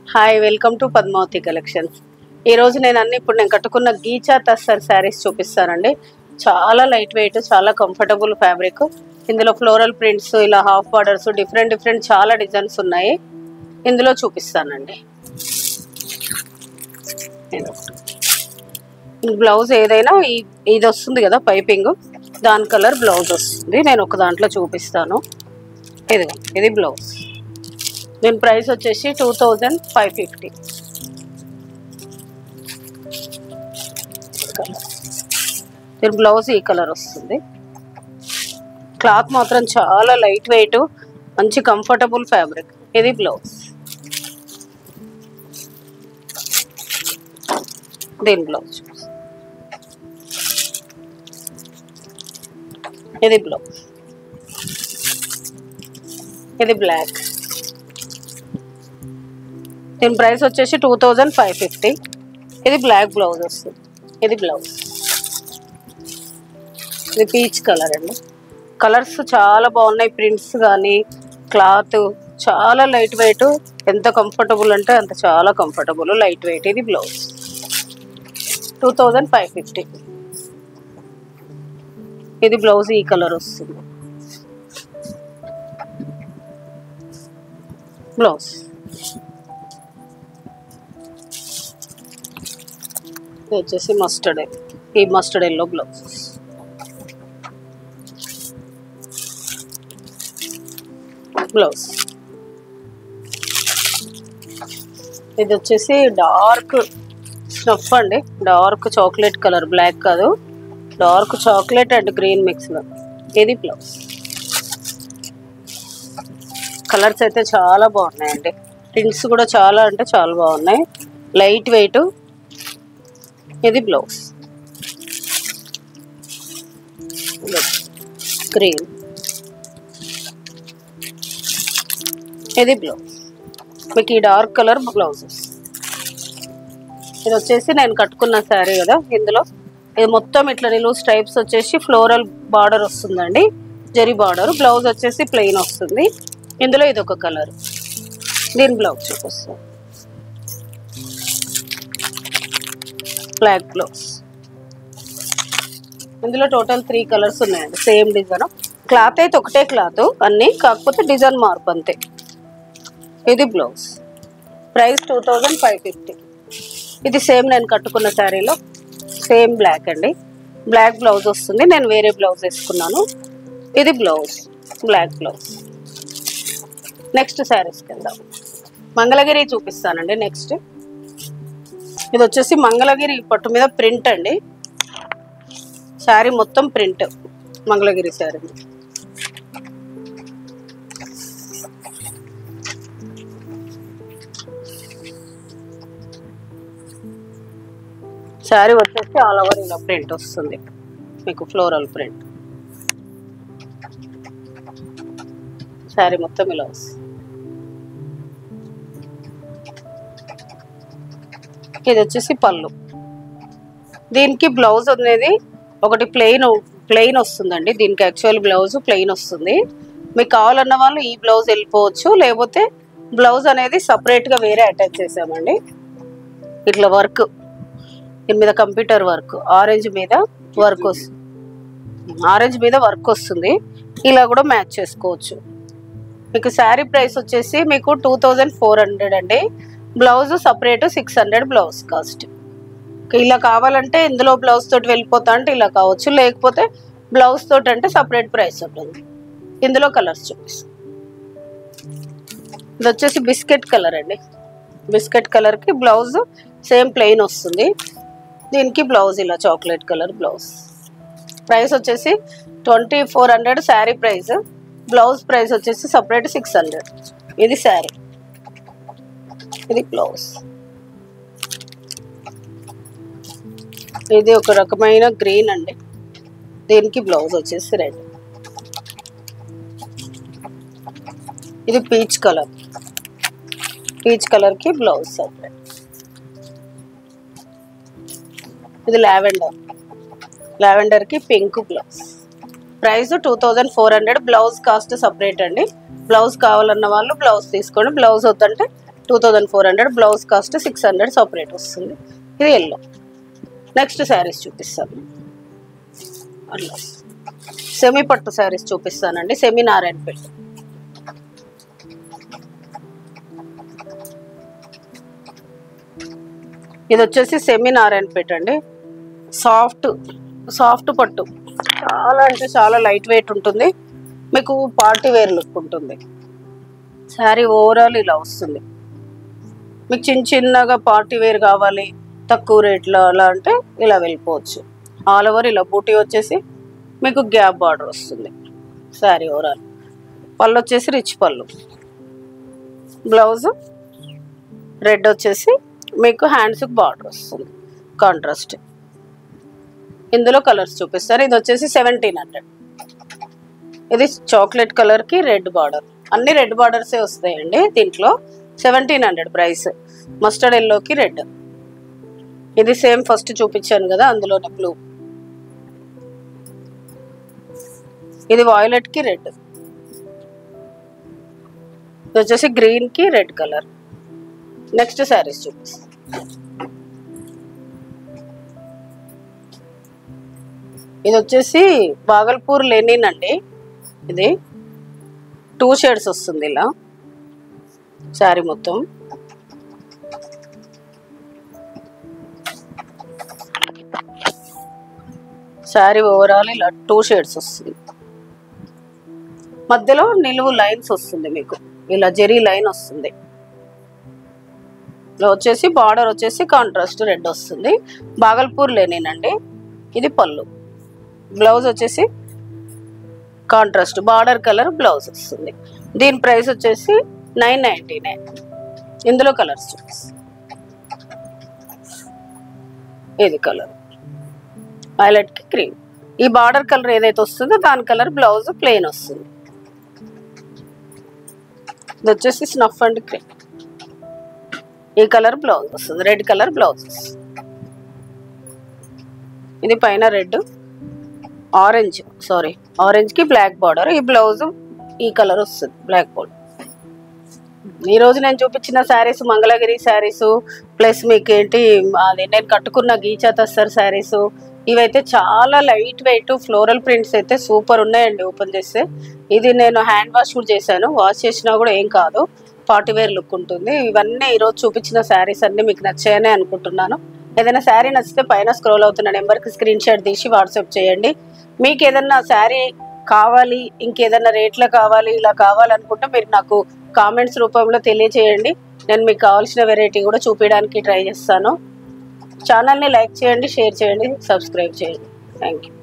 hi welcome to Padmavati collections ఈ రోజు నేను అన్ని ఇప్పుడు నేను కట్టుకున్న గీచా తస్సర్ శారీస్ చూపిస్తానండి చాలా లైట్ వెయిట్ చాలా కంఫర్టబుల్ ఫ్యాబ్రిక్ ఇందులో ఫ్లోరల్ ప్రింట్స్ ఇలా హాఫ్ బార్డర్స్ డిఫరెంట్ డిఫరెంట్ చాలా డిజైన్స్ ఉన్నాయి ఇందులో చూపిస్తానండి బ్లౌజ్ ఏదైనా ఈ- ఇది వస్తుంది కదా పైపింగ్ దాని కలర్ బ్లౌజ్ వస్తుంది నేను ఒక దాంట్లో చూపిస్తాను ఇదిగో ఇది బ్లౌజ్ దీని ప్రైస్ వచ్చేసి టూ థౌజండ్ ఫైవ్ ఫిఫ్టీ దీని బ్లౌజ్ ఈ కలర్ వస్తుంది క్లాత్ మాత్రం చాలా లైట్ వెయిట్ మంచి కంఫర్టబుల్ ఫ్యాబ్రిక్ ఇది బ్లౌజ్ దీని బ్లౌజ్ ఇది బ్లౌజ్ ఇది బ్లాక్ దీని ప్రైస్ వచ్చేసి టూ థౌజండ్ ఫైవ్ ఫిఫ్టీ ఇది బ్లాక్ బ్లౌజ్ వస్తుంది ఇది బ్లౌజ్ ఇది పీచ్ కలర్ అండి కలర్స్ చాలా బాగున్నాయి ప్రింట్స్ కానీ క్లాత్ చాలా లైట్ వెయిట్ ఎంత కంఫర్టబుల్ అంటే అంత చాలా కంఫర్టబుల్ లైట్ వెయిట్ ఇది blouse two thousand five fifty ఇది బ్లౌజ్ ఈ కలర్ వస్తుంది బ్లౌజ్ ఇది వచ్చేసి మస్టర్డ్ ఈ మస్టర్డ్ ఎల్లో బ్లౌజ్ బ్లౌజ్ ఇది వచ్చేసి డార్క్ స్నఫ్ అండి డార్క్ చాక్లెట్ కలర్ బ్లాక్ కాదు డార్క్ చాక్లెట్ అండ్ గ్రీన్ మిక్స్లో ఇది బ్లౌజ్ కలర్స్ అయితే చాలా బాగున్నాయండి ప్రింట్స్ కూడా చాలా అంటే చాలా బాగున్నాయి లైట్ వెయిట్ ఇది బ్లౌజ్ గ్రీన్ ఇది బ్లౌజ్ మీకు ఈ డార్క్ కలర్ బ్లౌజెస్ ఇది వచ్చేసి నేను కట్టుకున్న శారీ కదా ఇందులో ఇది మొత్తం ఇట్లా నిలువు స్ట్రైప్స్ వచ్చేసి ఫ్లోరల్ బార్డర్ వస్తుందండి జరీ బార్డర్ బ్లౌజ్ వచ్చేసి ప్లెయిన్ వస్తుంది ఇందులో ఇది ఒక కలర్ దీని బ్లౌజ్ చూపిస్తాను బ్లాక్ బ్లౌజ్ ఇందులో టోటల్ త్రీ కలర్స్ ఉన్నాయండి సేమ్ డిజైన్ క్లాత్ అయితే ఒకటే క్లాత్ అన్నీ కాకపోతే డిజైన్ మార్పు అంతే ఇది blouse price two thousand five fifty ఇది సేమ్ నేను కట్టుకున్న శారీలో సేమ్ బ్లాక్ అండి బ్లాక్ బ్లౌజ్ వస్తుంది నేను వేరే బ్లౌజ్ వేసుకున్నాను ఇది బ్లౌజ్ బ్లాక్ బ్లౌజ్ నెక్స్ట్ శారీస్కి వెళ్దాం మంగళగిరి చూపిస్తానండి నెక్స్ట్ ఇది వచ్చేసి మంగళగిరి పట్టు మీద ప్రింట్ అండి శారీ మొత్తం ప్రింట్ మంగళగిరి శారీ శారీ వచ్చేసి ఆల్ ఓవర్ ఇలా ప్రింట్ వస్తుంది మీకు ఫ్లోరల్ ప్రింట్ శారీ మొత్తం ఇలా వస్తుంది ఇది వచ్చేసి పళ్ళు దీనికి బ్లౌజ్ అనేది ఒకటి ప్లెయిన్ ప్లెయిన్ వస్తుందండి దీనికి యాక్చువల్ బ్లౌజ్ ప్లెయిన్ వస్తుంది మీకు కావాలన్న వాళ్ళు ఈ బ్లౌజ్ వెళ్ళిపోవచ్చు లేకపోతే బ్లౌజ్ అనేది సపరేట్గా వేరే అటాచ్ చేసామండి ఇట్లా వర్క్ దీని మీద కంప్యూటర్ వర్క్ ఆరెంజ్ మీద వర్క్ వస్తుంది ఆరెంజ్ మీద వర్క్ వస్తుంది ఇలా కూడా మ్యాచ్ చేసుకోవచ్చు మీకు శారీ ప్రైస్ వచ్చేసి మీకు టూ థౌజండ్ ఫోర్ హండ్రెడ్ అండి blouse separate six hundred blouse cost ఇలా కావాలంటే ఇందులో బ్లౌజ్ తోటి వెళ్ళిపోతా అంటే ఇలా కావచ్చు లేకపోతే బ్లౌజ్ తోటి అంటే సపరేట్ ప్రైస్ ఉంటుంది ఇందులో కలర్స్ చూపిస్తాను ఇది వచ్చేసి బిస్కెట్ కలర్ అండి బిస్కెట్ కలర్కి బ్లౌజ్ సేమ్ ప్లెయిన్ వస్తుంది దీనికి బ్లౌజ్ ఇలా చాక్లెట్ కలర్ బ్లౌజ్ ప్రైస్ వచ్చేసి twenty four hundred saree price blouse price వచ్చేసి సపరేట్ సిక్స్ హండ్రెడ్ ఇది శారీ ఇది బ్లౌజ్ ఇది ఒక రకమైన గ్రీన్ అండి దీనికి బ్లౌజ్ వచ్చేసి రెడ్ ఇది పీచ్ కలర్ పీచ్ కలర్కి బ్లౌజ్ సపరేట్ ఇది లావెండర్ లావెండర్కి pink blouse price two thousand four hundred blouse cost separate అండి బ్లౌజ్ కావాలన్న వాళ్ళు బ్లౌజ్ తీసుకోండి బ్లౌజ్ వద్దంటే two thousand four hundred blouse cost six hundred separate వస్తుంది ఇది ఎల్లో నెక్స్ట్ శారీస్ చూపిస్తాను అట్లా సెమీ పట్టు శారీస్ చూపిస్తానండి సెమీ నారాయణపేట ఇది వచ్చేసి సెమీ నారాయణపేట అండి సాఫ్ట్ సాఫ్ట్ పట్టు చాలా అంటే చాలా లైట్ వెయిట్ ఉంటుంది మీకు పార్టీ వేర్ లుక్ ఉంటుంది శారీ ఓవరాల్ ఇలా వస్తుంది మీకు చిన్న చిన్నగా పార్టీ వేర్ కావాలి తక్కువ రేట్లో అలా అంటే ఇలా వెళ్ళిపోవచ్చు ఆల్ ఓవర్ ఇలా బూటీ వచ్చేసి మీకు గ్యాప్ బార్డర్ వస్తుంది శారీ ఓవరాల్ పళ్ళు వచ్చేసి రిచ్ పళ్ళు బ్లౌజ్ రెడ్ వచ్చేసి మీకు హ్యాండ్స్కి బార్డర్ వస్తుంది కాంట్రాస్ట్ ఇందులో కలర్స్ చూపిస్తారు ఇది వచ్చేసి సెవెంటీన్ హండ్రెడ్ ఇది చాక్లెట్ కలర్కి రెడ్ బార్డర్ అన్ని రెడ్ బార్డర్సే వస్తాయండి దీంట్లో సెవెంటీన్ హండ్రెడ్ ప్రైస్ మస్టర్డ్ ఎల్లోకి రెడ్ ఇది సేమ్ ఫస్ట్ చూపించాను కదా అందులోనే బ్లూ ఇది వాయిలెట్ కి రెడ్ ఇది వచ్చేసి గ్రీన్ కి రెడ్ కలర్ నెక్స్ట్ శారీస్ చూపిస్తాను ఇది వచ్చేసి బాగల్పూర్ లెనిన్ అండి ఇది టూ షేడ్స్ వస్తుంది ఇలా శారీ మొత్తం శారీ ఓవరాల్ ఇలా టూ షేడ్స్ వస్తుంది మధ్యలో నిలువు లైన్స్ వస్తుంది మీకు ఇలా జెరీ లైన్ వస్తుంది ఇలా వచ్చేసి బార్డర్ వచ్చేసి కాంట్రాస్ట్ రెడ్ వస్తుంది బాగల్పూర్ లేనేనండి ఇది పళ్ళు బ్లౌజ్ వచ్చేసి కాంట్రాస్ట్ బార్డర్ కలర్ బ్లౌజ్ వస్తుంది దీని ప్రైస్ వచ్చేసి నైన్ నైంటీ నైన్ ఇందులో కలర్స్ చూపిస్తాను ఇది కలర్ వైలెట్ కి క్రీమ్ ఈ బార్డర్ కలర్ ఏదైతే వస్తుందో దాని కలర్ బ్లౌజ్ ప్లెయిన్ వస్తుంది ఇది వచ్చేసి స్నఫ్ అండ్ క్రీమ్ ఈ కలర్ బ్లౌజ్ వస్తుంది రెడ్ కలర్ బ్లౌజ్ వస్తుంది ఇది పైన రెడ్ ఆరెంజ్ సారీ ఆరెంజ్ కి బ్లాక్ బార్డర్ ఈ బ్లౌజ్ ఈ కలర్ వస్తుంది బ్లాక్ బార్డర్ ఈ రోజు నేను చూపించిన శారీస్ మంగళగిరి శారీస్ ప్లస్ మీకు ఏంటి అది నేను కట్టుకున్న గీచా తస్సర్ శారీస్ ఇవైతే చాలా లైట్ వెయిట్ ఫ్లోరల్ ప్రింట్స్ అయితే సూపర్ ఉన్నాయండి ఓపెన్ చేస్తే ఇది నేను హ్యాండ్ వాష్ కూడా చేశాను వాష్ చేసినా కూడా ఏం కాదు పార్టీ వేర్ లుక్ ఉంటుంది ఇవన్నీ ఈరోజు చూపించిన శారీస్ అన్ని మీకు నచ్చాయని అనుకుంటున్నాను ఏదైనా శారీ నచ్చితే పైన స్క్రోల్ అవుతున్న నెంబర్కి స్క్రీన్ షాట్ తీసి వాట్సాప్ చేయండి మీకు ఏదన్నా శారీ కావాలి ఇంకేదన్నా రేట్లో కావాలి ఇలా కావాలనుకుంటే మీరు నాకు కామెంట్స్ రూపంలో తెలియచేయండి నేను మీకు కావాల్సిన వెరైటీ కూడా చూపించడానికి ట్రై చేస్తాను ఛానల్ని లైక్ చేయండి షేర్ చేయండి సబ్స్క్రైబ్ చేయండి థ్యాంక్ యూ